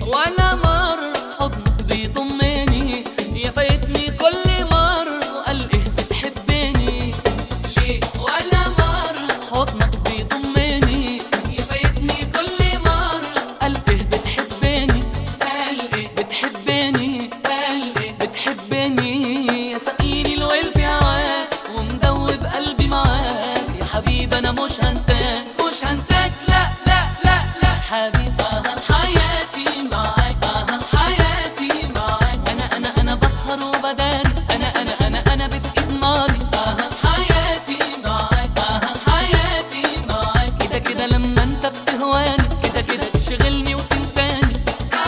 ولا مر حضنك بيضمني يا فايتني كل مر وقال ايه بتحبني ليه ولا مر حضنك بيضمني يا فايتني كل مر قال ايه بتحبني قال ايه بتحبني قال ايه بتحبني يا سقيني الويل في هواك ومدوب قلبي معاك يا حبيبي انا مش هنساك مش هنساك لا لا لا لا حبيبي اها حياتي معاك اها حياتي معاك انا انا انا بسهر وبداري انا انا انا انا بتقيد ناري اها حياتي معاك اها حياتي معاك كده كده لما انت بتهواني كده كده تشغلني وتنساني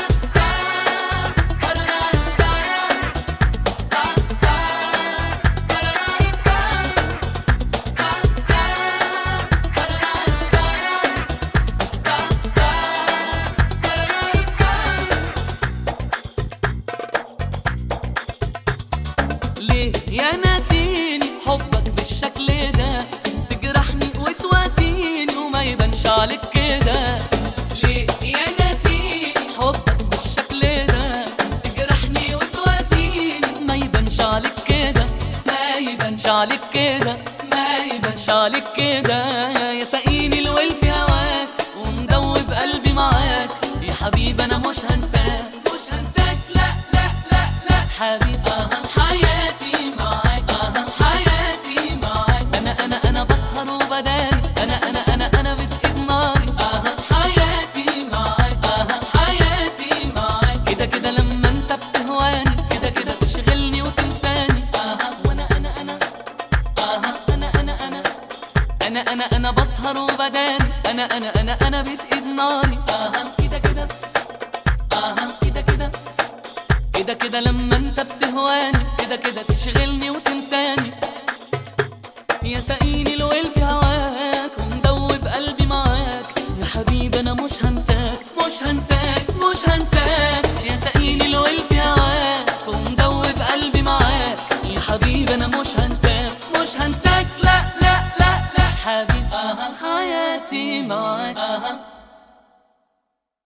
ليه يا ناسيني حبك بالشكل ده تجرحني وتواسيني وما يبانش عليك كده ليه يا ناسيني حبك بالشكل ده تجرحني وتواسيني ما يبانش عليك كده ما يبانش عليك كده ما يبانش عليك كده يا سقيني الويل في هواك ومدوب قلبي معاك يا حبيبي انا مش هنساك مش هنساك لا لا لا لا حبيبي اها حياتي معاك اها حياتي معاك انا انا انا بسهر وبداري انا انا انا انا بتقيد ناري اها حياتي معاك اها حياتي معاك كده كده لما انت بتهواني كده كده تشغلني وتنساني اها وانا انا انا اها انا انا انا انا انا انا بسهر وبداري انا انا انا انا بتقيد ناري اها كده كده اها كده كده كده كده لما انت بتهواني كده كده تشغلني وتنساني يا سقيني الويل في هواك ومدوب قلبي معاك يا حبيبي انا مش هنساك مش هنساك